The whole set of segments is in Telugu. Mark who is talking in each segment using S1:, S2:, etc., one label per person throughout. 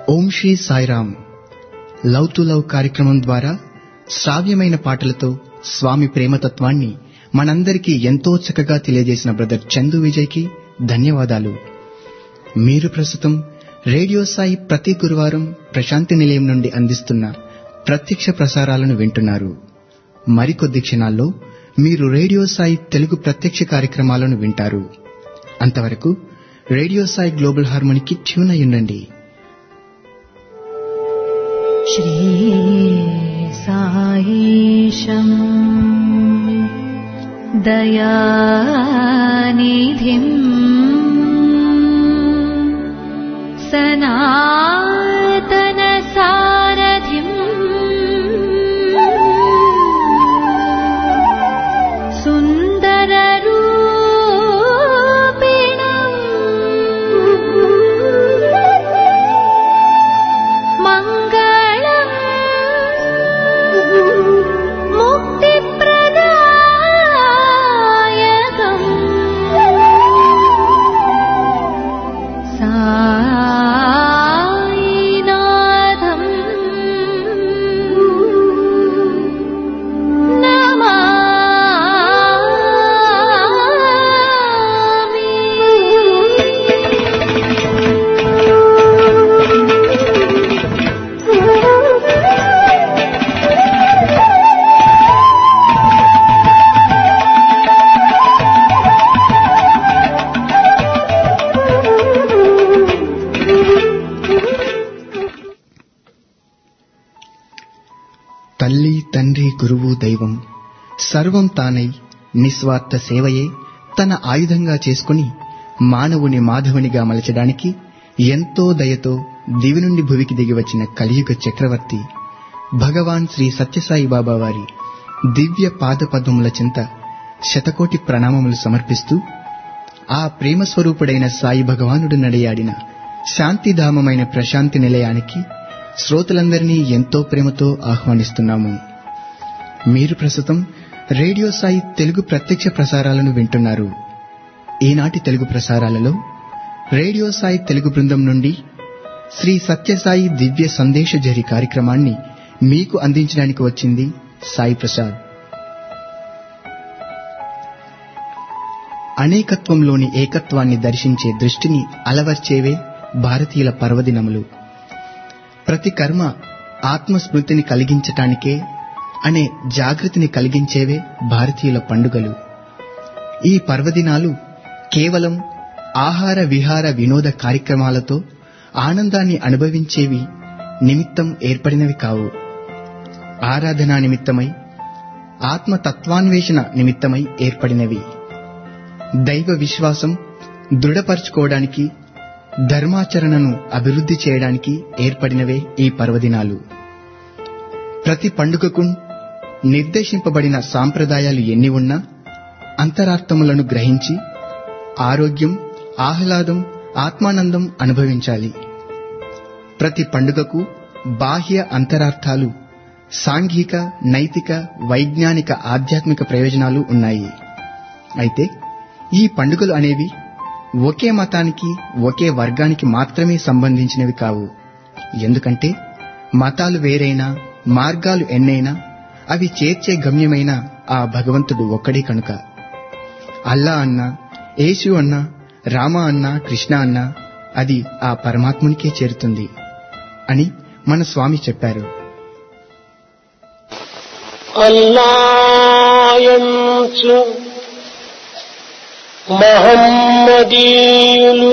S1: Om Sri Sairam love to love కార్యక్రమం ద్వారా శ్రావ్యమైన పాటలతో స్వామి ప్రేమతత్వాన్ని మనందరికీ ఎంతో చక్కగా తెలియజేసిన బ్రదర్ చందు విజయ్కి ధన్యవాదాలు మీరు ప్రస్తుతం రేడియో సాయి ప్రతి గురువారం ప్రశాంతి నిలయం నుండి అందిస్తున్న ప్రత్యక్ష ప్రసారాలను వింటున్నారు మరికొద్ది క్షణాల్లో మీరు రేడియో సాయి తెలుగు ప్రత్యక్ష కార్యక్రమాలను వింటారు అంతవరకు రేడియో సాయి గ్లోబల్ హార్మోనికి ట్యూన్ అయి ఉండండి
S2: श्रीसायीशम् दयानिधिम् सनातनसारथिम् सुन्दररूपिणम् मङ्गलम् मुक्तिप्रदायकम् सायिनाथम्
S1: తల్లి తండ్రి గురువు దైవం సర్వం తానై నిస్వార్థ సేవయే తన ఆయుధంగా చేసుకుని మానవుని మాధవునిగా మలచడానికి ఎంతో దయతో దివి నుండి భువికి దిగి వచ్చిన కలియుగ చక్రవర్తి భగవాన్ శ్రీ సత్యసాయి బాబా వారి దివ్య పాదపద్మముల చింత శతకోటి ప్రణామములు సమర్పిస్తూ ఆ ప్రేమ స్వరూపుడైన సాయి భగవానుడు నడియాడిన శాంతిధామమైన ప్రశాంతి నిలయానికి శ్రోతలందరినీ ఎంతో ప్రేమతో ఆహ్వానిస్తున్నాము మీరు ప్రస్తుతం రేడియో సాయి తెలుగు ప్రత్యక్ష ప్రసారాలను వింటున్నారు ఈనాటి తెలుగు ప్రసారాలలో రేడియో సాయి తెలుగు బృందం నుండి శ్రీ సత్యసాయి దివ్య సందేశ జరి కార్యక్రమాన్ని మీకు అందించడానికి వచ్చింది సాయి ప్రసాద్ అనేకత్వంలోని ఏకత్వాన్ని దర్శించే దృష్టిని అలవర్చేవే భారతీయుల పర్వదినములు ప్రతి కర్మ ఆత్మస్మృతిని కలిగించటానికే అనే జాగృతిని కలిగించేవే భారతీయుల పండుగలు ఈ పర్వదినాలు కేవలం ఆహార విహార వినోద కార్యక్రమాలతో ఆనందాన్ని అనుభవించేవి నిమిత్తం ఏర్పడినవి కావు ఆరాధనా నిమిత్తమై ఆత్మతత్వాన్వేషణ నిమిత్తమై ఏర్పడినవి దైవ విశ్వాసం దృఢపరచుకోవడానికి ధర్మాచరణను అభివృద్ధి చేయడానికి ఏర్పడినవే ఈ పర్వదినాలు ప్రతి పండుగకు నిర్దేశింపబడిన సాంప్రదాయాలు ఎన్ని ఉన్నా అంతరార్థములను గ్రహించి ఆరోగ్యం ఆహ్లాదం ఆత్మానందం అనుభవించాలి ప్రతి పండుగకు బాహ్య అంతరార్థాలు సాంఘిక నైతిక వైజ్ఞానిక ఆధ్యాత్మిక ప్రయోజనాలు ఉన్నాయి అయితే ఈ పండుగలు అనేవి ఒకే మతానికి ఒకే వర్గానికి మాత్రమే సంబంధించినవి కావు ఎందుకంటే మతాలు వేరైనా మార్గాలు ఎన్నైనా అవి చేర్చే గమ్యమైన ఆ భగవంతుడు ఒక్కడే కనుక అల్లా అన్నా యేసు అన్నా రామ అన్నా కృష్ణ అన్నా అది ఆ పరమాత్మునికే చేరుతుంది అని మన స్వామి చెప్పారు
S3: అల్లాయంచు మహమ్మదీయులు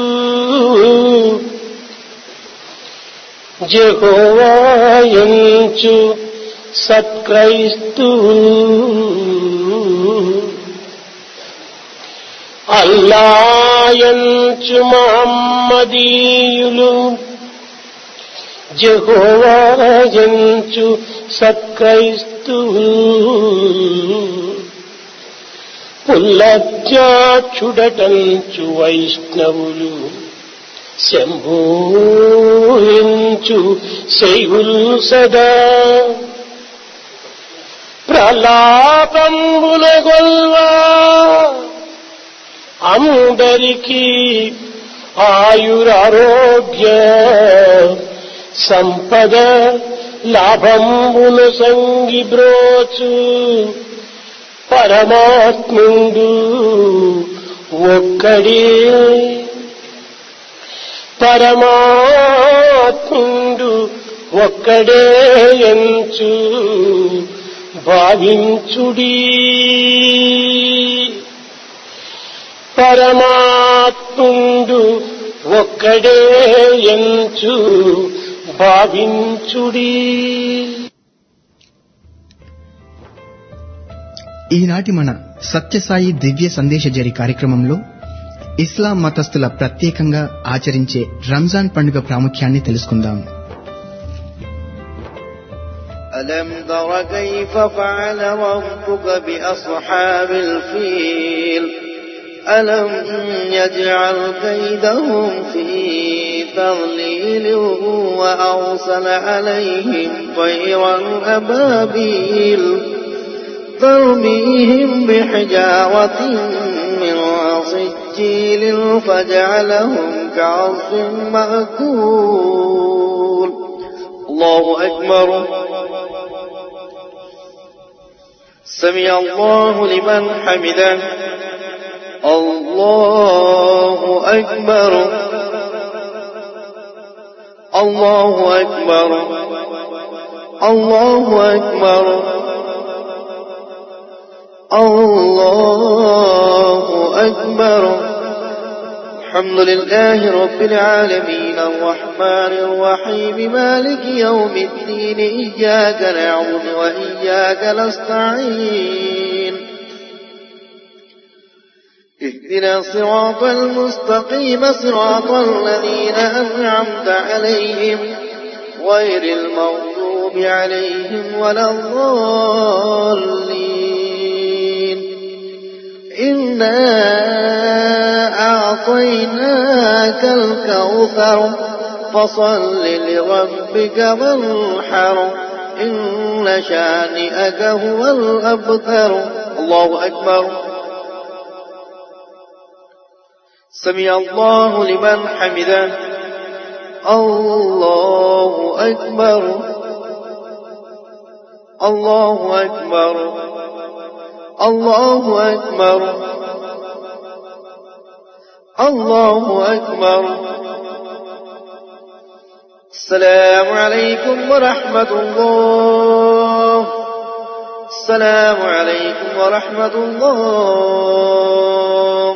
S3: జహోవాయంచు సత్క్రైస్తువులు అల్లాయంచు మహమ్మదీయులు జహోవాయంచు సత్క్రైస్తువులు పుల్లత్యాచుడటంచు వైష్ణవులు శంభూయించు శైవులు సదా ప్రలాపంబుల గొల్వా అందరికీ ఆయురారోగ్య సంపద లాభంబున సంగి బ్రోచు పరమాత్ముండు ఒక్కడే పరమాత్ముండు ఒక్కడే ఎంచు భావించుడీ పరమాత్ముండు ఒక్కడే ఎంచు భావించుడీ
S1: ఈనాటి మన సత్యసాయి దివ్య సందేశజరి కార్యక్రమంలో ఇస్లాం మతస్థుల ప్రత్యేకంగా ఆచరించే రంజాన్ పండుగ ప్రాముఖ్యాన్ని తెలుసుకుందాం
S4: ألم تر كيف فعل ربك بأصحاب الفيل ألم يجعل كيدهم في تضليل وأرسل عليهم طيرا أبابيل ترميهم بحجارة من سجيل فجعلهم كعصف مأكول الله أكبر سمع الله لمن حمده الله أكبر الله أكبر الله أكبر الله أكبر الحمد لله رب العالمين الرحمن الرحيم مالك يوم الدين إياك نعبد وإياك نستعين اهدنا الصراط المستقيم صراط الذين أنعمت عليهم غير المغضوب عليهم ولا الضالين إنا أعطيناك الكوثر فصل لربك وانحر إن شانئك هو الأبتر الله أكبر سمع الله لمن حمده الله أكبر الله أكبر الله أكبر الله أكبر السلام عليكم ورحمة الله السلام عليكم ورحمة الله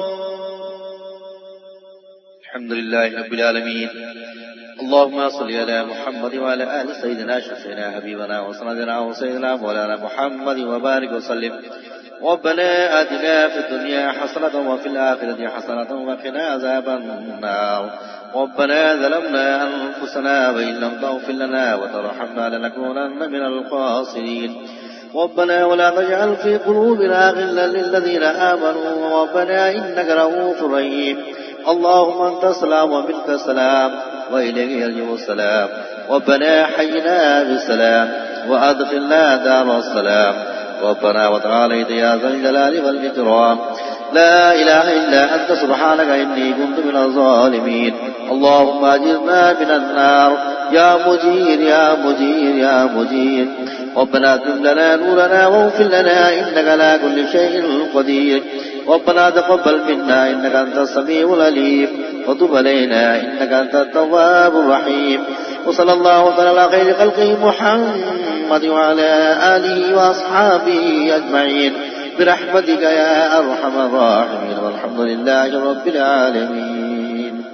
S4: الحمد لله رب العالمين اللهم صل على محمد وعلى آل سيدنا شفينا حبيبنا وسندنا وسيدنا مولانا محمد وبارك وسلم ربنا آتنا في الدنيا حسنة وفي الآخرة حسنة وقنا عذاب النار ربنا ظلمنا أنفسنا وإن لم تغفر لنا وترحمنا لنكونن من الخاسرين ربنا ولا تجعل في قلوبنا غلا للذين آمنوا ربنا إنك رؤوف رحيم اللهم أنت السلام ومنك السلام وإليك يرجع السلام ربنا حينا بالسلام وأدخلنا دار السلام ربنا وتعالى يا ذا الجلال والإكرام لا إله إلا أنت سبحانك إني كنت من الظالمين اللهم أجرنا من النار يا مجير يا مجير يا مجير ربنا اتم لنا نورنا واغفر لنا إنك على كل شيء قدير ربنا تقبل منا إنك أنت السميع العليم وتب علينا إنك أنت التواب الرحيم وصلى الله تعالى على خير خلقه محمد وعلى آله وأصحابه أجمعين برحمتك يا أرحم الراحمين والحمد لله رب العالمين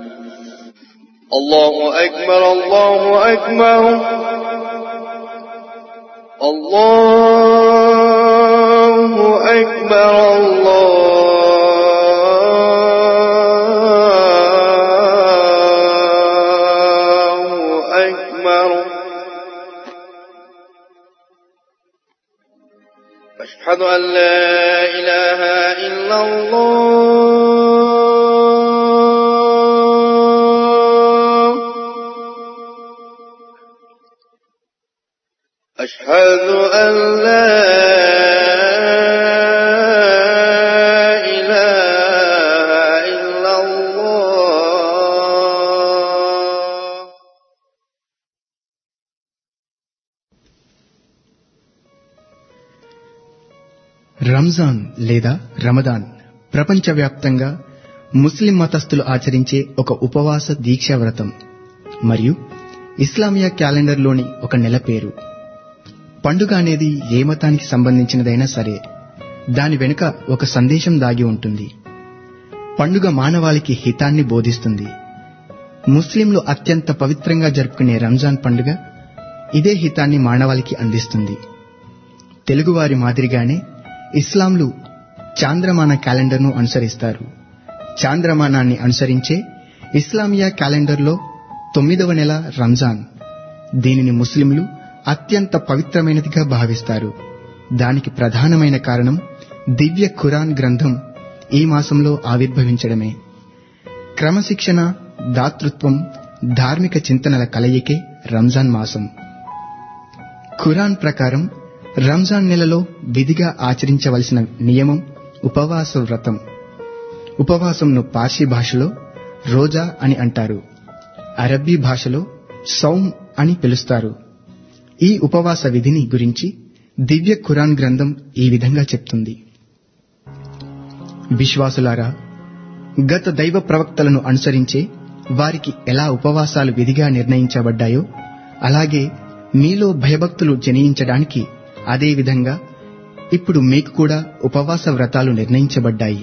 S4: الله أكبر الله أكبر الله أكبر الله أكبر أشهد أن لا إله إلا الله أشهد أن لا
S1: రంజాన్ లేదా రమదాన్ ప్రపంచవ్యాప్తంగా ముస్లిం మతస్థులు ఆచరించే ఒక ఉపవాస దీక్షా వ్రతం మరియు ఇస్లామియా క్యాలెండర్లోని ఒక నెల పేరు పండుగ అనేది ఏ మతానికి సంబంధించినదైనా సరే దాని వెనుక ఒక సందేశం దాగి ఉంటుంది పండుగ మానవాళికి హితాన్ని బోధిస్తుంది ముస్లింలు అత్యంత పవిత్రంగా జరుపుకునే రంజాన్ పండుగ ఇదే హితాన్ని మానవాళికి అందిస్తుంది తెలుగువారి మాదిరిగానే ఇస్లాంలు చాంద్రమాన క్యాలెండర్ను అనుసరిస్తారు చాంద్రమానాన్ని అనుసరించే ఇస్లామియా క్యాలెండర్లో తొమ్మిదవ నెల రంజాన్ దీనిని ముస్లింలు అత్యంత పవిత్రమైనదిగా భావిస్తారు దానికి ప్రధానమైన కారణం దివ్య ఖురాన్ గ్రంథం ఈ మాసంలో ఆవిర్భవించడమే క్రమశిక్షణ దాతృత్వం ధార్మిక చింతనల కలయికే రంజాన్ మాసం ఖురాన్ ప్రకారం రంజాన్ నెలలో విధిగా ఆచరించవలసిన నియమం ఉపవాస వ్రతం ఉపవాసంను పార్సీ భాషలో రోజా అని అంటారు అరబ్బీ భాషలో సౌమ్ అని పిలుస్తారు ఈ ఉపవాస విధిని గురించి దివ్య ఖురాన్ గ్రంథం ఈ విధంగా చెప్తుంది విశ్వాసులారా గత దైవ ప్రవక్తలను అనుసరించే వారికి ఎలా ఉపవాసాలు విధిగా నిర్ణయించబడ్డాయో అలాగే మీలో భయభక్తులు జనించడానికి అదే విధంగా ఇప్పుడు మీకు కూడా ఉపవాస వ్రతాలు నిర్ణయించబడ్డాయి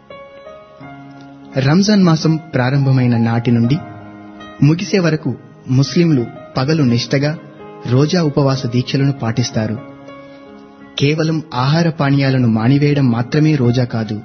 S1: రంజాన్ మాసం ప్రారంభమైన నాటి నుండి ముగిసే వరకు ముస్లింలు పగలు నిష్టగా రోజా ఉపవాస దీక్షలను పాటిస్తారు కేవలం ఆహార పానీయాలను మానివేయడం మాత్రమే రోజా కాదు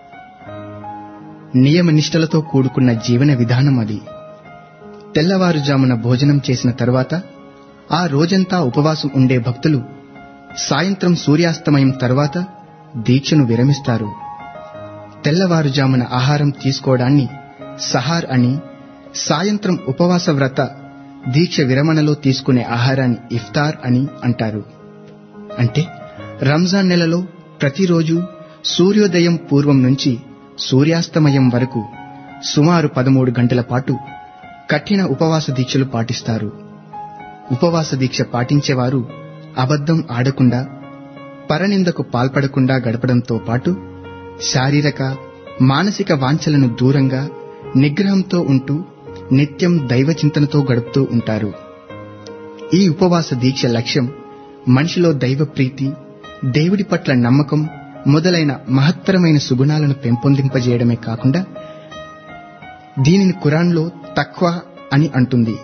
S1: నియమ నిష్టలతో కూడుకున్న జీవన విధానం అది తెల్లవారుజామున భోజనం చేసిన తర్వాత ఆ రోజంతా ఉపవాసం ఉండే భక్తులు సాయంత్రం సూర్యాస్తమయం తర్వాత దీక్షను విరమిస్తారు తెల్లవారుజామున ఆహారం తీసుకోవడాన్ని సహార్ అని సాయంత్రం ఉపవాస వ్రత దీక్ష విరమణలో తీసుకునే ఆహారాన్ని ఇఫ్తార్ అని అంటారు అంటే రంజాన్ నెలలో ప్రతిరోజు సూర్యోదయం పూర్వం నుంచి సూర్యాస్తమయం వరకు సుమారు పదమూడు గంటల పాటు కఠిన ఉపవాస దీక్షలు పాటిస్తారు ఉపవాస దీక్ష పాటించేవారు అబద్ధం ఆడకుండా పరనిందకు పాల్పడకుండా గడపడంతో పాటు శారీరక మానసిక వాంఛలను దూరంగా నిగ్రహంతో ఉంటూ నిత్యం దైవ చింతనతో గడుపుతూ ఉంటారు ఈ ఉపవాస దీక్ష లక్ష్యం మనిషిలో దైవ ప్రీతి దేవుడి పట్ల నమ్మకం మొదలైన మహత్తరమైన సుగుణాలను పెంపొందింపజేయడమే కాకుండా దీనిని ఖురాన్లో తక్వా అని అంటుంది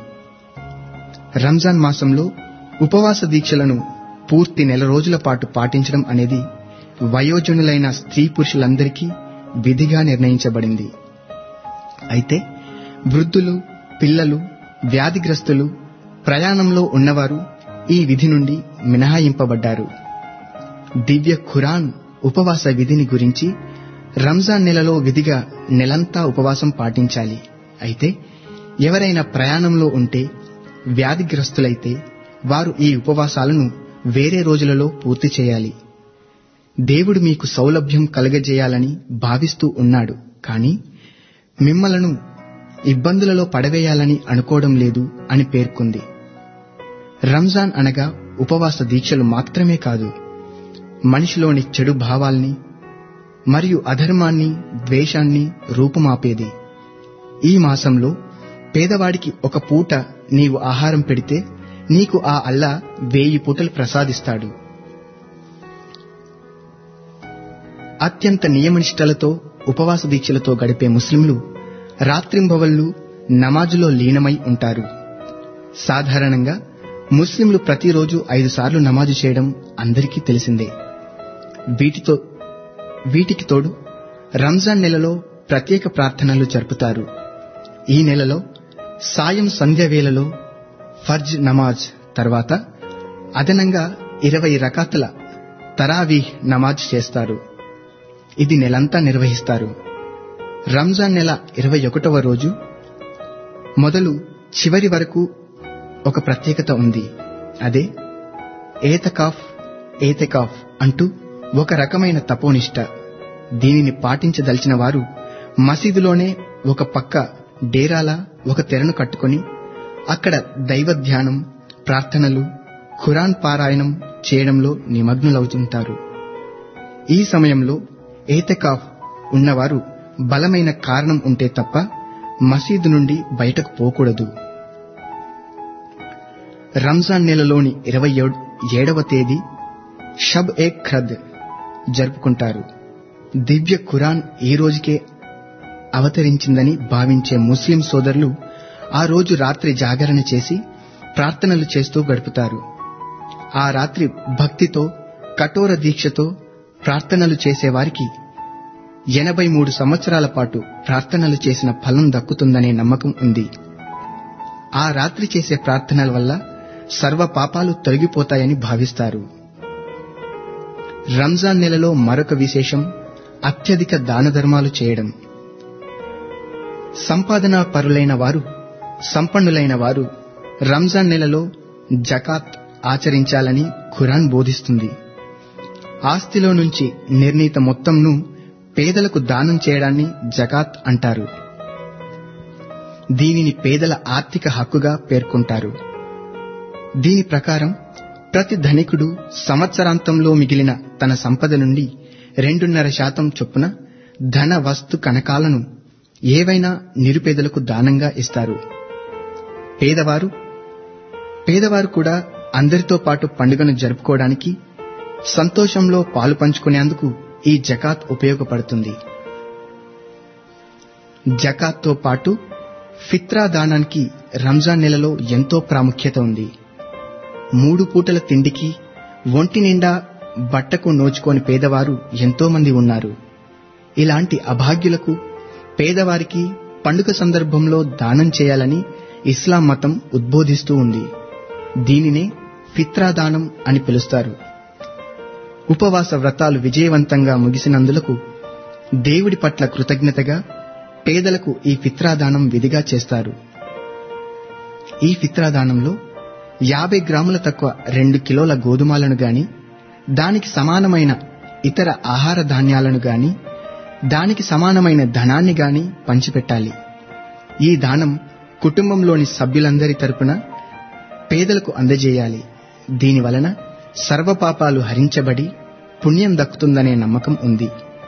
S1: రంజాన్ మాసంలో ఉపవాస దీక్షలను పూర్తి నెల రోజుల పాటు పాటించడం అనేది వయోజనులైన స్త్రీ పురుషులందరికీ విధిగా నిర్ణయించబడింది అయితే వృద్ధులు పిల్లలు వ్యాధిగ్రస్తులు ప్రయాణంలో ఉన్నవారు ఈ విధి నుండి మినహాయింపబడ్డారు దివ్య ఖురాన్ ఉపవాస విధిని గురించి రంజాన్ నెలలో విధిగా నెలంతా ఉపవాసం పాటించాలి అయితే ఎవరైనా ప్రయాణంలో ఉంటే వ్యాధిగ్రస్తులైతే వారు ఈ ఉపవాసాలను వేరే రోజులలో పూర్తి చేయాలి దేవుడు మీకు సౌలభ్యం కలగజేయాలని భావిస్తూ ఉన్నాడు కానీ మిమ్మలను ఇబ్బందులలో పడవేయాలని అనుకోవడం లేదు అని పేర్కొంది రంజాన్ అనగా ఉపవాస దీక్షలు మాత్రమే కాదు మనిషిలోని చెడు భావాల్ని మరియు అధర్మాన్ని ద్వేషాన్ని రూపుమాపేది ఈ మాసంలో పేదవాడికి ఒక పూట నీవు ఆహారం పెడితే నీకు ఆ అల్లా వేయి పూటలు ప్రసాదిస్తాడు అత్యంత నియమనిష్టలతో ఉపవాస దీక్షలతో గడిపే ముస్లింలు రాత్రింబవళ్లు నమాజులో లీనమై ఉంటారు సాధారణంగా ముస్లింలు ప్రతిరోజు ఐదు సార్లు నమాజు చేయడం అందరికీ తెలిసిందే వీటితో వీటికి తోడు రంజాన్ నెలలో ప్రత్యేక ప్రార్థనలు జరుపుతారు ఈ నెలలో సాయం సంధ్య వేళలో ఫర్జ్ నమాజ్ తర్వాత అదనంగా ఇరవై రకాతుల తరావీహ్ నమాజ్ చేస్తారు ఇది నెలంతా నిర్వహిస్తారు రంజాన్ నెల ఇరవై ఒకటవ రోజు మొదలు చివరి వరకు ఒక ప్రత్యేకత ఉంది అదే ఏతకాఫ్ ఏతకాఫ్ అంటూ ఒక రకమైన తపోనిష్ట దీనిని పాటించదలిచిన వారు మసీదులోనే ఒక పక్క డేరాలా ఒక తెరను కట్టుకొని అక్కడ దైవ ధ్యానం ప్రార్థనలు ఖురాన్ పారాయణం చేయడంలో నిమగ్నులవుతుంటారు ఈ సమయంలో ఏతెకాఫ్ ఉన్నవారు బలమైన కారణం ఉంటే తప్ప మసీదు నుండి బయటకు పోకూడదు రంజాన్ నెలలోని ఇరవై ఏడవ తేదీ షబ్ ఏ ఖద్ జరుపుకుంటారు దివ్య ఖురాన్ ఈ రోజుకే అవతరించిందని భావించే ముస్లిం సోదరులు ఆ రోజు రాత్రి జాగరణ చేసి ప్రార్థనలు చేస్తూ గడుపుతారు ఆ రాత్రి భక్తితో కఠోర దీక్షతో ప్రార్థనలు చేసేవారికి ఎనభై మూడు సంవత్సరాల పాటు ప్రార్థనలు చేసిన ఫలం దక్కుతుందనే నమ్మకం ఉంది ఆ రాత్రి చేసే ప్రార్థనల వల్ల సర్వ పాపాలు తొలగిపోతాయని భావిస్తారు రంజాన్ నెలలో మరొక విశేషం అత్యధిక దాన ధర్మాలు చేయడం సంపాదనా పరులైన వారు సంపన్నులైన వారు రంజాన్ నెలలో జకాత్ ఆచరించాలని ఖురాన్ బోధిస్తుంది ఆస్తిలో నుంచి నిర్ణీత మొత్తంను పేదలకు దానం చేయడాన్ని జకాత్ అంటారు దీనిని పేదల ఆర్థిక హక్కుగా పేర్కొంటారు దీని ప్రకారం ప్రతి ధనికుడు సంవత్సరాంతంలో మిగిలిన తన సంపద నుండి రెండున్నర శాతం చొప్పున ధన వస్తు కనకాలను ఏవైనా నిరుపేదలకు దానంగా ఇస్తారు పేదవారు పేదవారు కూడా అందరితో పాటు పండుగను జరుపుకోవడానికి సంతోషంలో పాలు పంచుకునేందుకు ఈ జకాత్ ఉపయోగపడుతుంది జకాత్తో పాటు ఫిత్రా దానానికి రంజాన్ నెలలో ఎంతో ప్రాముఖ్యత ఉంది మూడు పూటల తిండికి ఒంటి నిండా బట్టకు నోచుకోని పేదవారు ఎంతో మంది ఉన్నారు ఇలాంటి అభాగ్యులకు పేదవారికి పండుగ సందర్భంలో దానం చేయాలని ఇస్లాం మతం ఉద్బోధిస్తూ ఉంది దీనినే ఫిత్రా దానం అని పిలుస్తారు ఉపవాస వ్రతాలు విజయవంతంగా ముగిసినందులకు దేవుడి పట్ల కృతజ్ఞతగా పేదలకు ఈ ఫిత్రాదానం విధిగా చేస్తారు ఈ ఫిత్రాదానంలో యాభై గ్రాముల తక్కువ రెండు కిలోల గోధుమలను గాని దానికి సమానమైన ఇతర ఆహార ధాన్యాలను గాని దానికి సమానమైన ధనాన్ని గాని పంచిపెట్టాలి ఈ దానం కుటుంబంలోని సభ్యులందరి తరపున పేదలకు అందజేయాలి దీని వలన సర్వపాపాలు హరించబడి పుణ్యం దక్కుతుందనే నమ్మకం ఉంది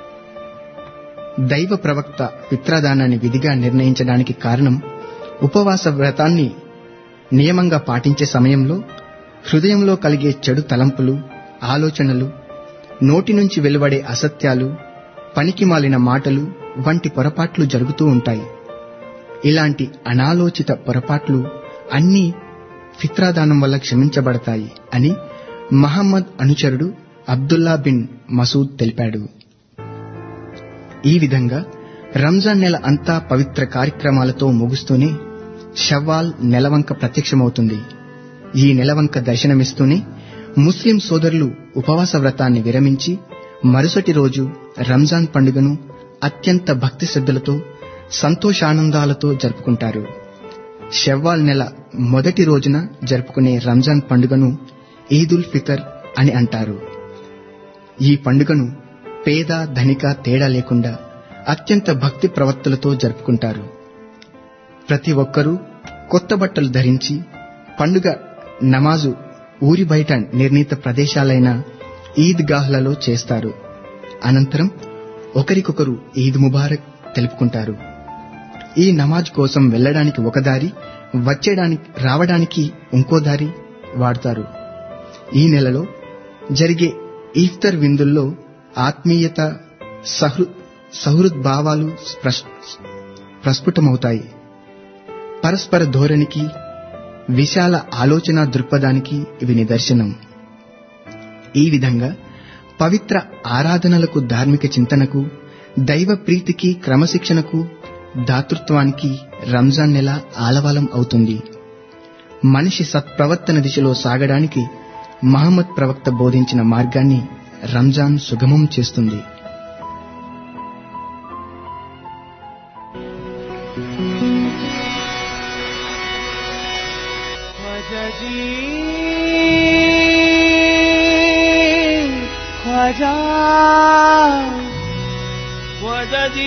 S1: దైవ ప్రవక్త పిత్రదానాన్ని విధిగా నిర్ణయించడానికి కారణం ఉపవాస వ్రతాన్ని నియమంగా పాటించే సమయంలో హృదయంలో కలిగే చెడు తలంపులు ఆలోచనలు నోటి నుంచి వెలువడే అసత్యాలు పనికి మాలిన మాటలు వంటి పొరపాట్లు జరుగుతూ ఉంటాయి ఇలాంటి అనాలోచిత పొరపాట్లు అన్నీ ఫిత్రాదానం వల్ల క్షమించబడతాయి అని మహమ్మద్ అనుచరుడు అబ్దుల్లా బిన్ మసూద్ తెలిపాడు ఈ విధంగా రంజాన్ నెల అంతా పవిత్ర కార్యక్రమాలతో ముగుస్తూనే షవ్వాల్ నెలవంక ప్రత్యక్షమవుతుంది ఈ నెలవంక దర్శనమిస్తూనే ముస్లిం సోదరులు ఉపవాస వ్రతాన్ని విరమించి మరుసటి రోజు రంజాన్ పండుగను అత్యంత భక్తి శ్రద్ధలతో సంతోషానందాలతో జరుపుకుంటారు షవ్వాల్ నెల మొదటి రోజున జరుపుకునే రంజాన్ పండుగను ఈదుల్ ఫితర్ అని అంటారు ఈ పండుగను పేద ధనిక తేడా లేకుండా అత్యంత భక్తి ప్రవర్తలతో జరుపుకుంటారు ప్రతి ఒక్కరూ కొత్త బట్టలు ధరించి పండుగ నమాజు ఊరి బయట నిర్ణీత ప్రదేశాలైన ఈద్గాహ్లలో చేస్తారు అనంతరం ఒకరికొకరు ఈద్ ముబారక్ తెలుపుకుంటారు ఈ నమాజ్ కోసం వెళ్ళడానికి ఒక దారి వచ్చేడానికి రావడానికి ఇంకో దారి వాడతారు ఈ నెలలో జరిగే ఈఫ్తర్ విందుల్లో ఆత్మీయత సహృ సహృద్భావాలు స్పృశ్- ప్రస్ఫుటమవుతాయి పరస్పర ధోరణికి విశాల ఆలోచన దృక్పథానికి ఇవి నిదర్శనం ఈ విధంగా పవిత్ర ఆరాధనలకు ధార్మిక చింతనకు దైవ ప్రీతికి క్రమశిక్షణకు దాతృత్వానికి రంజాన్ నెల ఆలవాలం అవుతుంది మనిషి సత్ప్రవర్తన దిశలో సాగడానికి మహమ్మద్ ప్రవక్త బోధించిన మార్గాన్ని రంజాన్ సుగమం చేస్తుంది
S5: ख्वाजा जी ख्वाजा ख्वाजा जी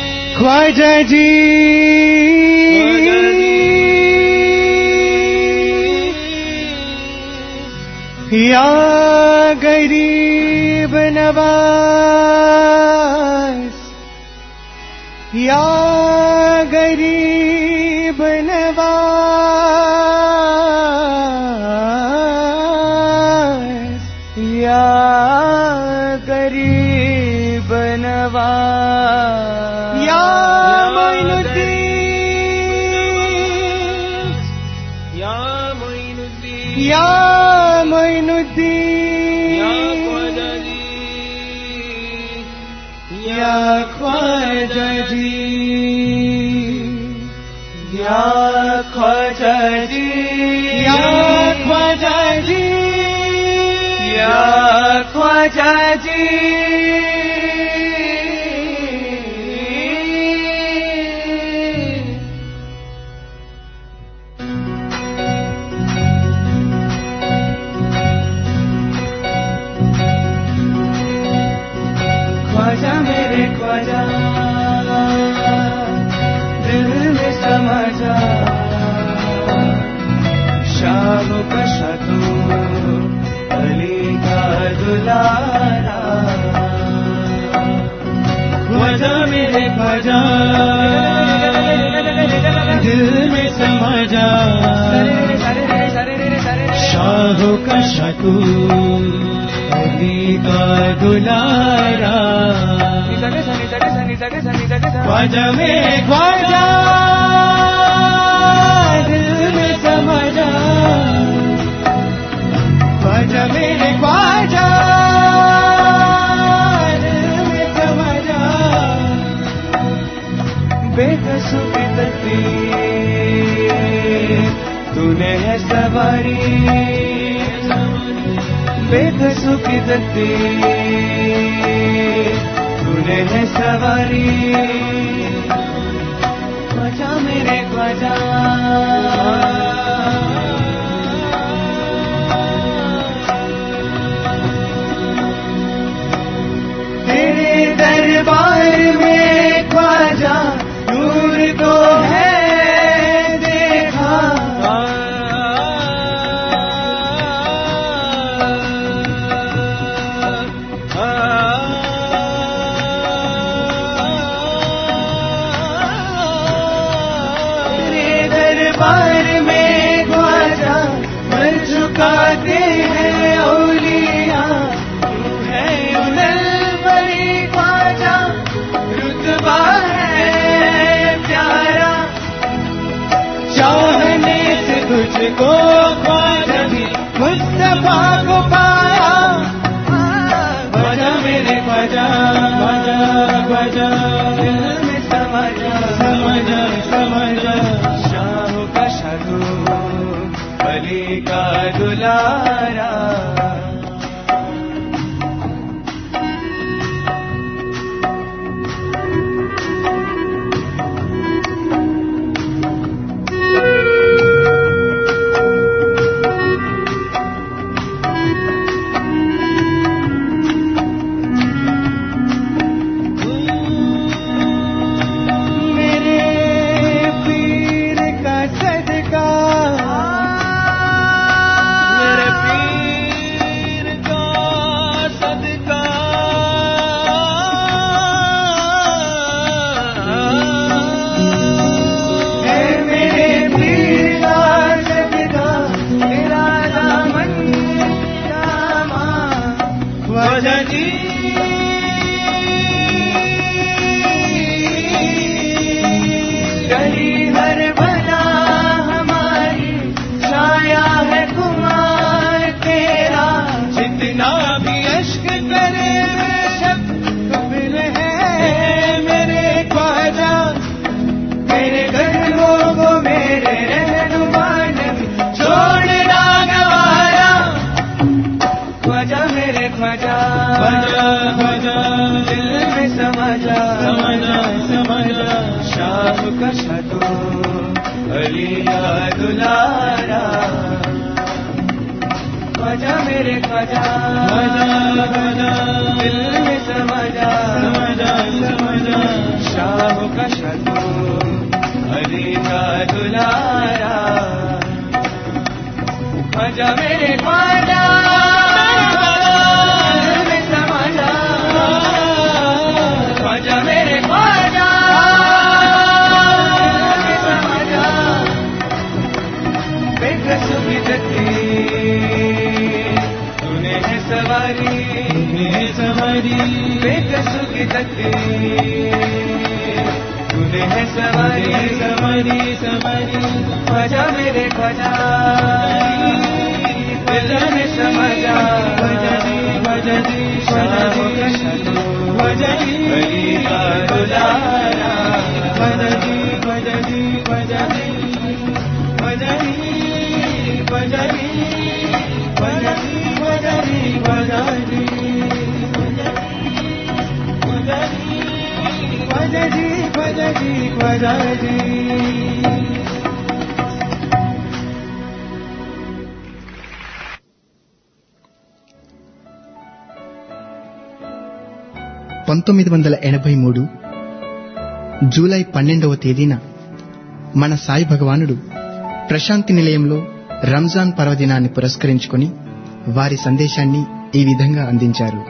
S5: ख्वाजा जी ख्वाजा जी या गरीब नवाज या गरीब नवाज या गरीब नवाज या मोइनुद्दीन
S6: या मोइनुद्दीन
S5: या मोइनुद्दीन
S6: या ख्वाजा जी
S5: या ख्वाजा जी या ख्वाजा जी या ख्वाजा जी या ख्वाजा जी ख्वाजा मेरे ख्वाजा दिल में समा जा शाम का शतू अली का दुलारा ख्वाजा मेरे ख्वाजा दिल में समा जा शाहों का शतू अली का दुलारा ख्वाजा में ख्वाजा दिल में समा जा ख्वाजा मेरे ख्वाजा दिल में समा जा बेकसों की तकदीर तूने है सवारी बेकसों की तकदीर तूने है सवारी ख्वाजा मेरे ख्वाजा तेरे दरबार में ख्वाजा नूर तो है देखा तेरे दरबार में ख्वाजा मर चुकाते हैं औलिया तू है उलल बड़ी ख्वाजा रुतबा है प्यारा चाहने से तुझको ख्वाजा भी मुस्तफा को पाया ख्वाजा मेरे ख्वाजा ख्वाजा ख्वाजा दिल में समा जा समा जा समा जा शाह का शादू अली का दुलारा मेरे पीर का सदका मेरे पीर का सदका है मेरे पीर का सदका मेरा दामन दामा वजह जी गली हर भला हमारी छाया है कुमार तेरा जितना भी अश्क करे बेशक कबिल है मेरे ख्वाजा मेरे गरीबों को मेरे रहनुमा ने छोड़ना गवारा ख्वाजा मेरे ख्वाजा ख्वाजा ख्वाजा दिल में समा जा समा जा समा जा शाह का शतू अली का दुलारा ख्वाजा मेरे ख्वाजा ख्वाजा ख्वाजा दिल में समा जा समा जा समा जा शाह का शतू अली का दुलारा ख्वाजा मेरे ख्वाजा तूने है सवारी सवारी सवारी ख्वाजा मेरे ख्वाजा दिल ने समझा भजनी भजनी शाम का शनो भजनी हरी का दुलारा भजनी भजनी भजनी भजनी भजनी भजनी भजनी भजनी भजनी भजनी भजनी
S1: పంతొమ్మిది వందల ఎనభై మూడు జూలై పన్నెండవ తేదీన మన సాయి భగవానుడు ప్రశాంతి నిలయంలో రంజాన్ పర్వదినాన్ని పురస్కరించుకొని వారి సందేశాన్ని ఈ విధంగా అందించారు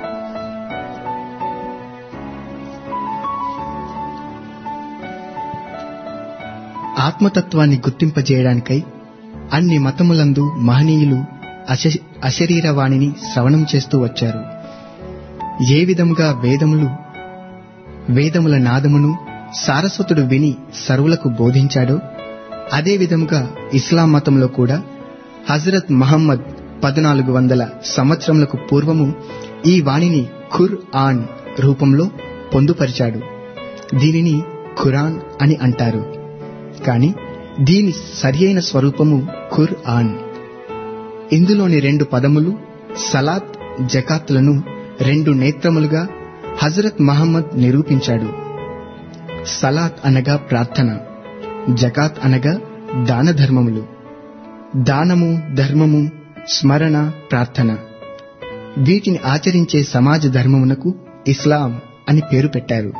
S1: ఆత్మతత్వాన్ని గుర్తింపజేయడానికై అన్ని మతములందు మహనీయులు అశ- అశరీరవాణిని శ్రవణం చేస్తూ వచ్చారు ఏ విధముగా వేదములు వేదముల నాదమును సారస్వతుడు విని సర్వులకు బోధించాడో అదే విధముగా ఇస్లాం మతంలో కూడా హజరత్ మహమ్మద్ పద్నాలుగు వందల సంవత్సరములకు పూర్వము ఈ వాణిని ఖుర్ ఆన్ రూపంలో పొందుపరిచాడు దీనిని ఖురాన్ అని అంటారు కాని దీని సరియైన స్వరూపము ఖుర్ ఆన్ ఇందులోని రెండు పదములు సలాత్ జకాత్లను రెండు నేత్రములుగా హజరత్ మహమ్మద్ నిరూపించాడు సలాత్ అనగా ప్రార్థన జకాత్ అనగా దాన ధర్మములు దానము ధర్మము స్మరణ ప్రార్థన వీటిని ఆచరించే సమాజ ధర్మమునకు ఇస్లాం అని పేరు పెట్టారు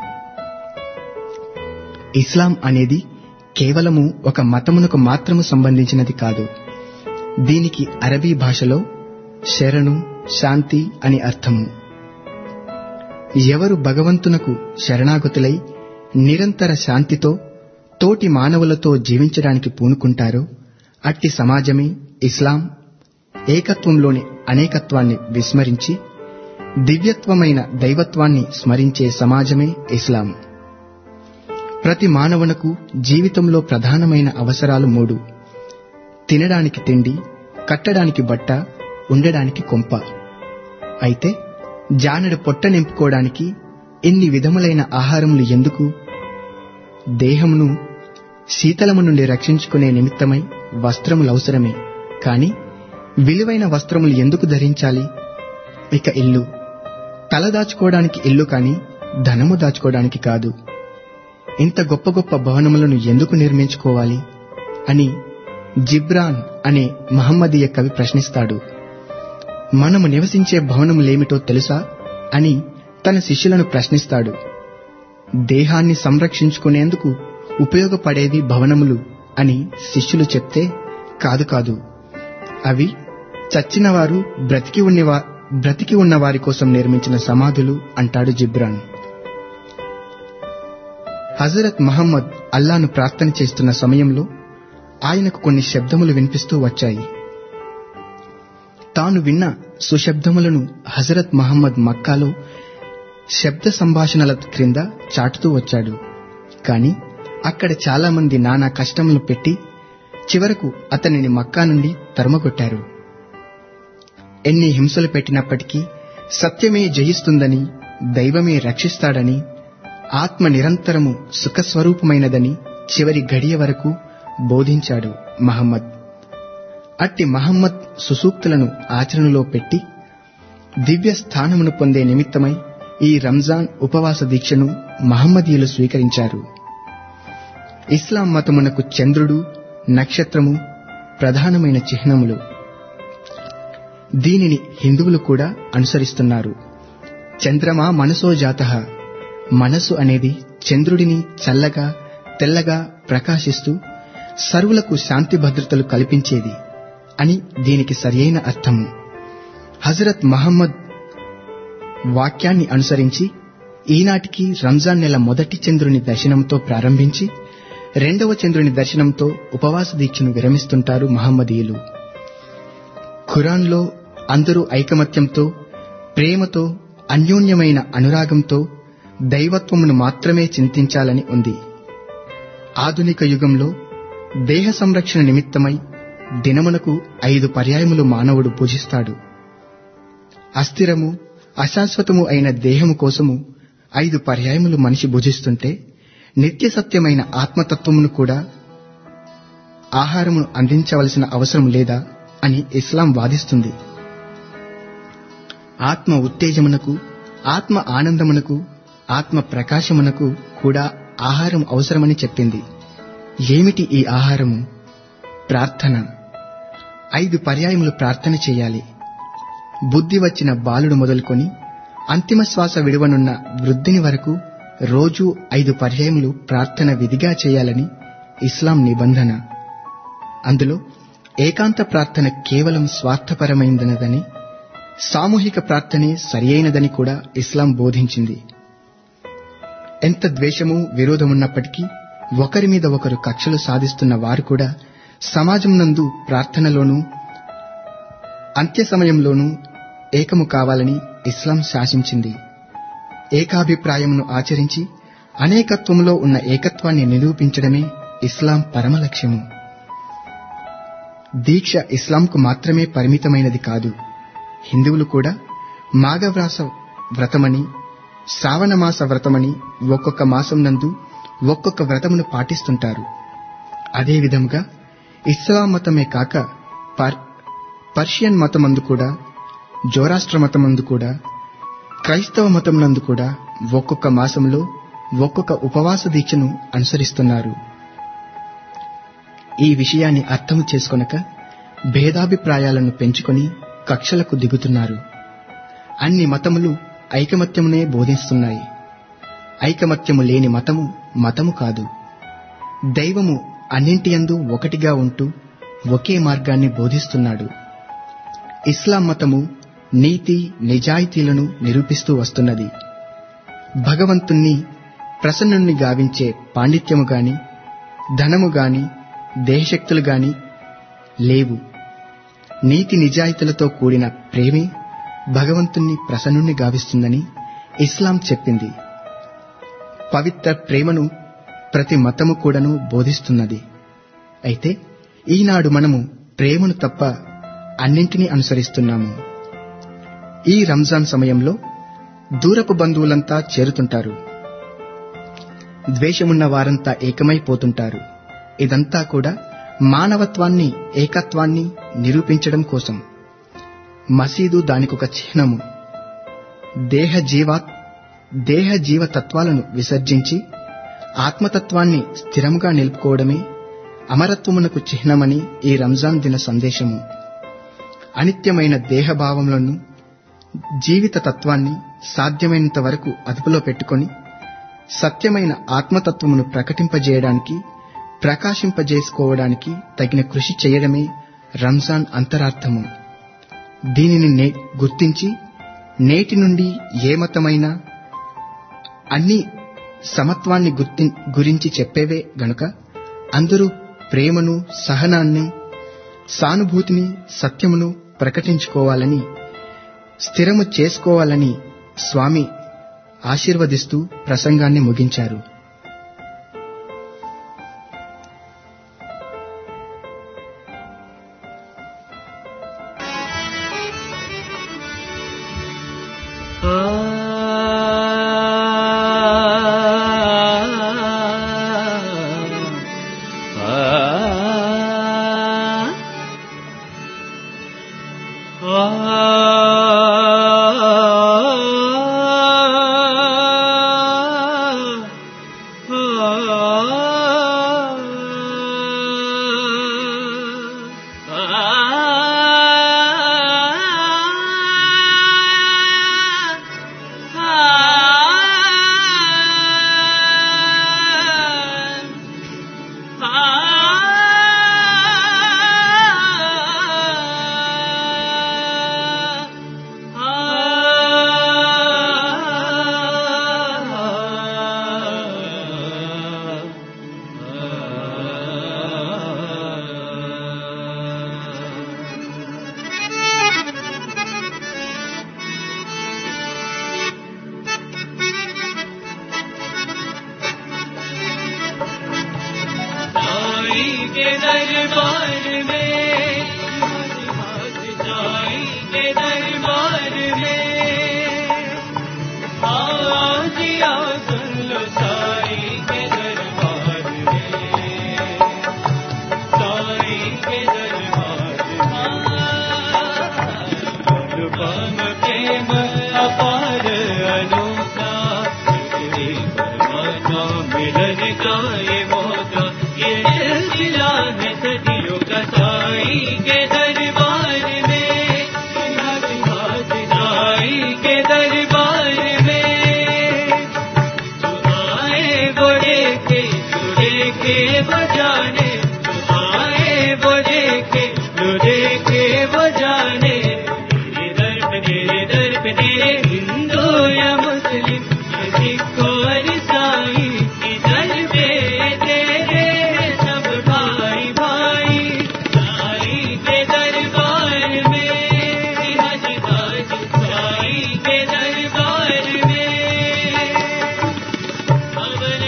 S1: ఇస్లాం అనేది కేవలము ఒక మతమునకు మాత్రము సంబంధించినది కాదు దీనికి అరబీ భాషలో శరణు శాంతి అని అర్థము ఎవరు భగవంతునకు శరణాగతులై నిరంతర శాంతితో తోటి మానవులతో జీవించడానికి పూనుకుంటారో అట్టి సమాజమే ఇస్లాం ఏకత్వంలోని అనేకత్వాన్ని విస్మరించి దివ్యత్వమైన దైవత్వాన్ని స్మరించే సమాజమే ఇస్లాం ప్రతి మానవునకు జీవితంలో ప్రధానమైన అవసరాలు మూడు తినడానికి తిండి కట్టడానికి బట్ట ఉండడానికి కొంప అయితే జానెడు పొట్ట నింపుకోవడానికి ఎన్ని విధములైన ఆహారములు ఎందుకు దేహమును శీతలము నుండి రక్షించుకునే నిమిత్తమై వస్త్రములు అవసరమే కాని విలువైన వస్త్రములు ఎందుకు ధరించాలి ఇక ఇల్లు తల దాచుకోవడానికి ఇల్లు కాని ధనము దాచుకోవడానికి కాదు ఇంత గొప్ప గొప్ప భవనములను ఎందుకు నిర్మించుకోవాలి అని జిబ్రాన్ అనే మహమ్మదీయ కవి ప్రశ్నిస్తాడు మనము నివసించే భవనములేమిటో తెలుసా అని తన శిష్యులను ప్రశ్నిస్తాడు దేహాన్ని సంరక్షించుకునేందుకు ఉపయోగపడేవి భవనములు అని శిష్యులు చెప్తే కాదు కాదు అవి చచ్చినవారు బ్రతికి ఉన్నవా బ్రతికి ఉన్న వారి కోసం నిర్మించిన సమాధులు అంటాడు జిబ్రాన్ హజరత్ మహమ్మద్ అల్లాను ప్రార్థన చేస్తున్న సమయంలో ఆయనకు కొన్ని శబ్దములు వినిపిస్తూ వచ్చాయి తాను విన్న సుశబ్దములను హజరత్ మహమ్మద్ మక్కాలో శబ్ద సంభాషణల క్రింద చాటుతూ వచ్చాడు కాని అక్కడ చాలా మంది నానా కష్టములు పెట్టి చివరకు అతనిని మక్కా నుండి తరుమగొట్టారు ఎన్ని హింసలు పెట్టినప్పటికీ సత్యమే జయిస్తుందని దైవమే రక్షిస్తాడని ఆత్మ నిరంతరము సుఖస్వరూపమైనదని చివరి గడియ వరకు బోధించాడు మహమ్మద్ అట్టి మహమ్మద్ సుసూక్తులను ఆచరణలో పెట్టి దివ్య స్థానమును పొందే నిమిత్తమై ఈ రంజాన్ ఉపవాస దీక్షను మహమ్మదీయులు స్వీకరించారు ఇస్లాం మతమునకు చంద్రుడు నక్షత్రము ప్రధానమైన చిహ్నములు దీనిని హిందువులు కూడా అనుసరిస్తున్నారు చంద్రమా మనసో జాత మనసు అనేది చంద్రుడిని చల్లగా తెల్లగా ప్రకాశిస్తూ సర్వులకు శాంతి భద్రతలు కల్పించేది అని దీనికి సరియైన అర్థము హజరత్ మహమ్మద్ వాక్యాన్ని అనుసరించి ఈనాటికి రంజాన్ నెల మొదటి చంద్రుని దర్శనంతో ప్రారంభించి రెండవ చంద్రుని దర్శనంతో ఉపవాస దీక్షను విరమిస్తుంటారు మహమ్మదీయులు ఖురాన్లో అందరూ ఐకమత్యంతో ప్రేమతో అన్యోన్యమైన అనురాగంతో దైవత్వమును మాత్రమే చింతించాలని ఉంది ఆధునిక యుగంలో దేహ సంరక్షణ నిమిత్తమై దినమునకు ఐదు పర్యాయములు మానవుడు పూజిస్తాడు అస్థిరము అశాశ్వతము అయిన దేహము కోసము ఐదు పర్యాయములు మనిషి భుజిస్తుంటే నిత్య సత్యమైన ఆత్మతత్వమును కూడా ఆహారమును అందించవలసిన అవసరం లేదా అని ఇస్లాం వాదిస్తుంది ఆత్మ ఉత్తేజమునకు ఆత్మ ఆనందమునకు ఆత్మ ప్రకాశమునకు కూడా ఆహారం అవసరమని చెప్పింది ఏమిటి ఈ ఆహారము ప్రార్థన ఐదు పర్యాయములు ప్రార్థన చేయాలి బుద్ధి వచ్చిన బాలుడు మొదలుకొని అంతిమ శ్వాస విడువనున్న వృద్ధిని వరకు రోజూ ఐదు పర్యాయములు ప్రార్థన విధిగా చేయాలని ఇస్లాం నిబంధన అందులో ఏకాంత ప్రార్థన కేవలం స్వార్థపరమైనదనదని సామూహిక ప్రార్థనే సరియైనదని కూడా ఇస్లాం బోధించింది ఎంత ద్వేషము విరోధమున్నప్పటికీ ఒకరి మీద ఒకరు కక్షలు సాధిస్తున్న వారు కూడా సమాజం నందు ప్రార్థనలోనూ అంత్య సమయంలోనూ ఏకము కావాలని ఇస్లాం శాసించింది ఏకాభిప్రాయమును ఆచరించి అనేకత్వంలో ఉన్న ఏకత్వాన్ని నిరూపించడమే ఇస్లాం పరమ లక్ష్యము దీక్ష ఇస్లాంకు మాత్రమే పరిమితమైనది కాదు హిందువులు కూడా మాఘవ్రాస వ్రతమని శ్రావణమాస వ్రతమని ఒక్కొక్క మాసం నందు ఒక్కొక్క వ్రతమును పాటిస్తుంటారు అదే విధముగా ఇస్లాం మతమే కాక పర్- పర్షియన్ మతమందు కూడా జోరాష్ట్ర మతమందు కూడా క్రైస్తవ మతం నందు కూడా ఒక్కొక్క మాసంలో ఒక్కొక్క ఉపవాస దీక్షను అనుసరిస్తున్నారు ఈ విషయాన్ని అర్థం చేసుకొనక భేదాభిప్రాయాలను పెంచుకొని కక్షలకు దిగుతున్నారు అన్ని మతములు ఐకమత్యమునే బోధిస్తున్నాయి ఐకమత్యము లేని మతము మతము కాదు దైవము అన్నింటియందు ఒకటిగా ఉంటూ ఒకే మార్గాన్ని బోధిస్తున్నాడు ఇస్లాం మతము నీతి నిజాయితీలను నిరూపిస్తూ వస్తున్నది భగవంతుణ్ణి ప్రసన్నుణ్ణి గావించే పాండిత్యము గాని ధనము గాని దేహశక్తులు గాని లేవు నీతి నిజాయితీలతో కూడిన ప్రేమే భగవంతుణ్ణి ప్రసన్నుణ్ణి గావిస్తుందని ఇస్లాం చెప్పింది పవిత్ర ప్రేమను ప్రతి మతము కూడాను బోధిస్తున్నది అయితే ఈనాడు మనము ప్రేమను తప్ప అన్నింటినీ అనుసరిస్తున్నాము ఈ రంజాన్ సమయంలో దూరపు బంధువులంతా చేరుతుంటారు ద్వేషమున్న వారంతా ఏకమైపోతుంటారు ఇదంతా కూడా మానవత్వాన్ని ఏకత్వాన్ని నిరూపించడం కోసం మసీదు దానికొక చిహ్నము దేహ జీవా దేహ జీవ తత్వాలను విసర్జించి ఆత్మతత్వాన్ని స్థిరంగా నిలుపుకోవడమే అమరత్వమునకు చిహ్నమని ఈ రంజాన్ దిన సందేశము అనిత్యమైన దేహభావములను జీవిత తత్వాన్ని సాధ్యమైనంత వరకు అదుపులో పెట్టుకొని సత్యమైన ఆత్మతత్వమును ప్రకటింపజేయడానికి ప్రకాశింపజేసుకోవడానికి తగిన కృషి చేయడమే రంజాన్ అంతరార్థము దీనిని నే గుర్తించి నేటి నుండి ఏ మతమైనా అన్ని సమత్వాన్ని గుర్తి గురించి చెప్పేవే గనుక అందరూ ప్రేమను సహనాన్ని సానుభూతిని సత్యమును ప్రకటించుకోవాలని స్థిరము చేసుకోవాలని స్వామి ఆశీర్వదిస్తూ ప్రసంగాన్ని ముగించారు
S5: ఆ दरबार में साई के दरबार में आज आओ सुन लो साई के दरबार में साई के दरबार अनुपम प्रेम अपार अनूठा तेरे परमात्मा मिलन का ये मौका ये सिलसिला है सदियों का साई के दरबार में साई के दरबार में आए बोले के जुड़े के बजाने आए बोले के जुड़े के बजाने तेरे दर पे तेरे दर पे तेरे हिंदू या मुस्लिम ये सिख और ईसाई इधर पे तेरे सब भाई भाई साई के दरबार में हज हज साई के दरबार में अवन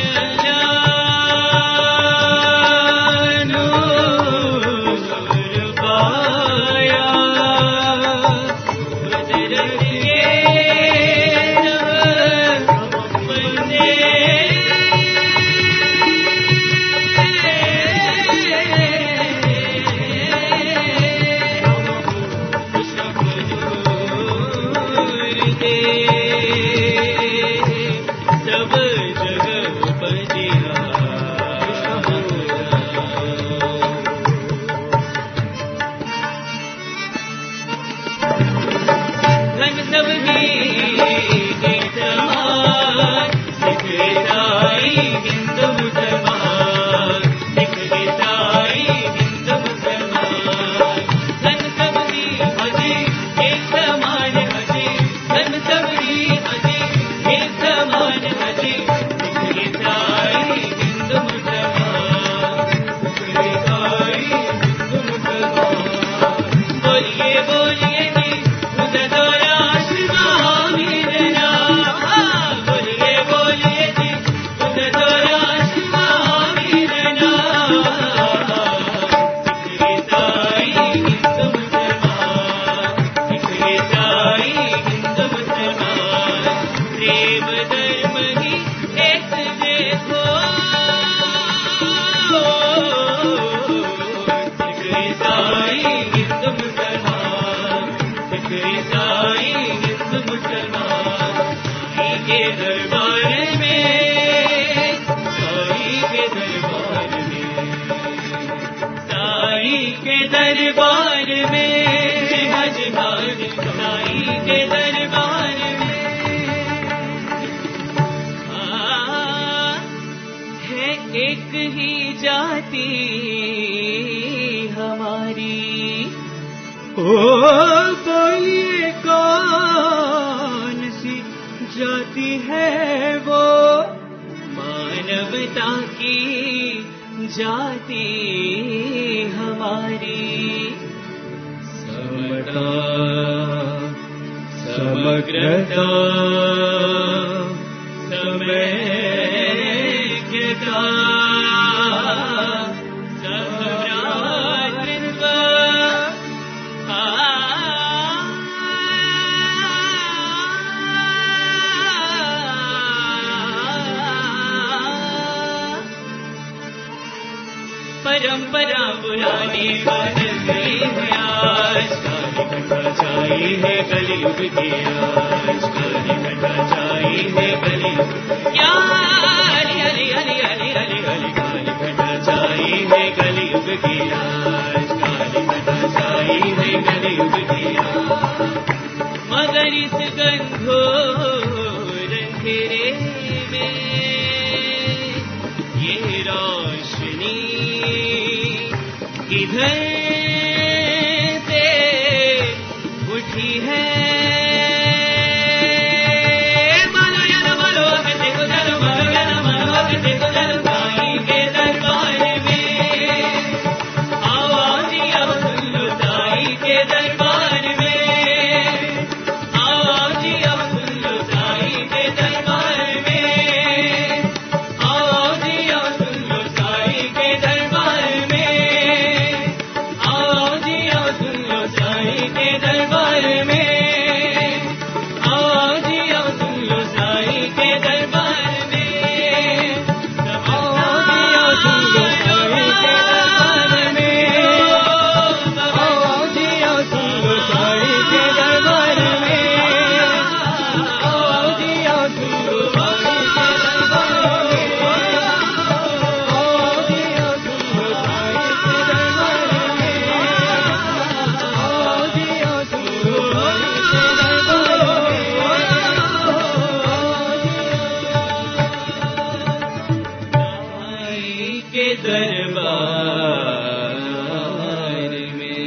S5: जानो नूर पाया बजरंग के सब जगह बजिया धन सबकी गीतमान सिख ईसाई हिंदू मुसलमान सिख ईसाई हिंदू मुसलमान धन सबकी हजी एक समान हजी धन सबकी हजी एक समान हजी सिख ईसाई हिंदू मुसलमान सिख ईसाई हिंदू मुसलमान बोलिए बोलिए जी खुदा दोया शिवामीर नाम बोलिए बोलिए जी खुदा दोया शिवामीर नाम सिख ईसाई हिंदू मुसलमान सिख ईसाई हिंदू मुसलमान प्रेम धर्म ही एक देखो सिख ईसाई हिंदू मुसलमान सिख ईसाई हिंदू मुसलमान साई के दरबार में साई के दरबार में साई के दरबार में हज हज साई के दरबार में आ, है एक ही जाति हमारी ओ बोलिए कौन सी जाति है वो मानवता की जाति हमारी समता समग्रता समैक्यता सहभ्रातृत्व परंपरा पुरानी बदल गई है आज काली घटा छाई है कलयुग की आज काली घटा छाई है कलयुग क्या हरी हरी हरी हरी हरी हरी काली घटा छाई है कलयुग की आज काली घटा छाई है कलयुग की आज मगर इस गंधोर अंधेरे में ये रोशनी किधर से उठी है मानो या न मानो अगर देखो चलो मानो या न मानो अगर देखो चलो साईं के दरबार में आवाज अब सुन लो साईं के दरबार में आवाज अब सुन लो साईं के दरबार में आवाज अब सुन लो साईं के दरबार में दरबार में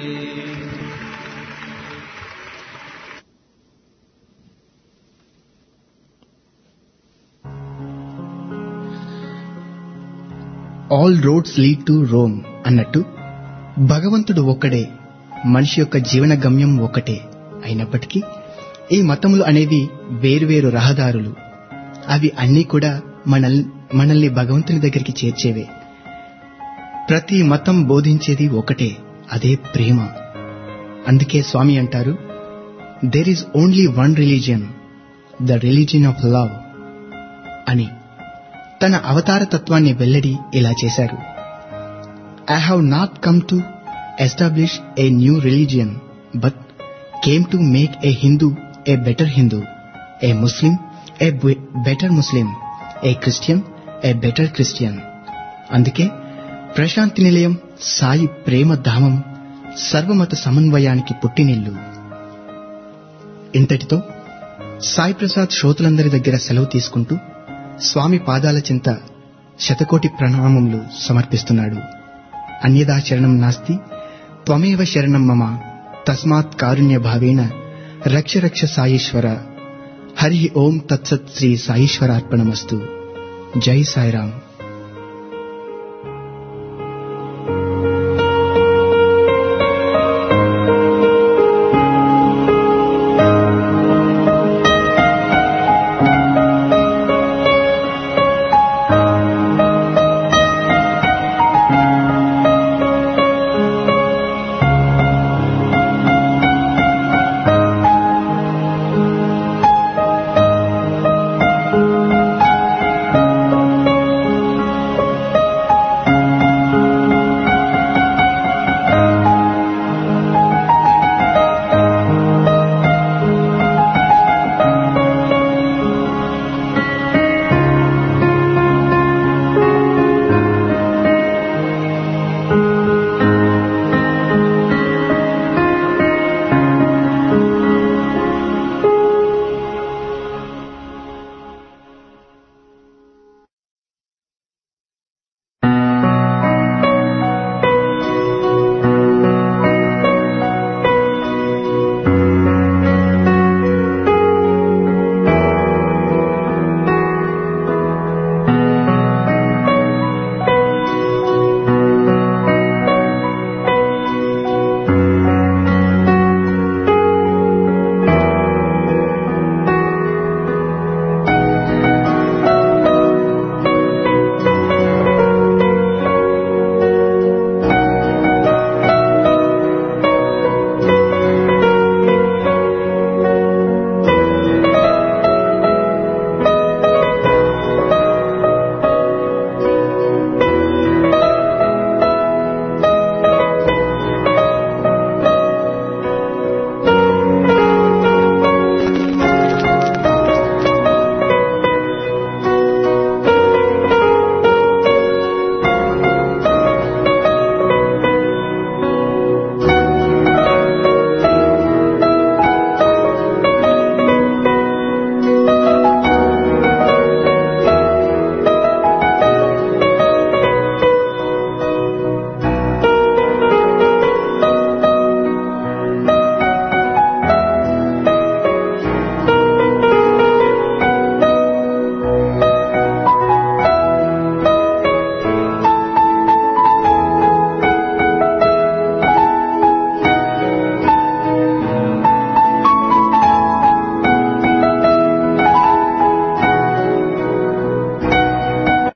S1: all roads lead to Rome అన్నట్టు భగవంతుడు ఒక్కడే మనిషి యొక్క జీవన గమ్యం ఒక్కటే అయినప్పటికీ ఈ మతములు అనేవి వేరువేరు రహదారులు అవి అన్నీ కూడా మనల్ మనల్ని భగవంతుని దగ్గరికి చేర్చేవే ప్రతి మతం బోధించేది ఒకటే అదే ప్రేమ అందుకే స్వామి అంటారు there is only one religion the religion of love అని తన అవతార తత్వాన్ని వెల్లడి ఇలా చేశారు I have not come to establish a new religion but came to make a Hindu a better Hindu a Muslim a better Muslim a Christian a better Christian అందుకే ప్రశాంతి నిలయం సాయి ప్రేమ ధామం సర్వమత సమన్వయానికి పుట్టినిల్లు ఇంతటితో సాయి ప్రసాద్ శ్రోతలందరి దగ్గర సెలవు తీసుకుంటూ స్వామి పాదాల చింత శతకోటి ప్రణామములు సమర్పిస్తున్నాడు అన్యదా శరణం నాస్తి త్వమేవ శరణం మమ తస్మాత్ కారుణ్య భావేన రక్ష రక్ష సాయీశ్వర హరి ఓం తత్సత్ శ్రీ సాయీశ్వరార్పణమస్తు జై సాయిరాం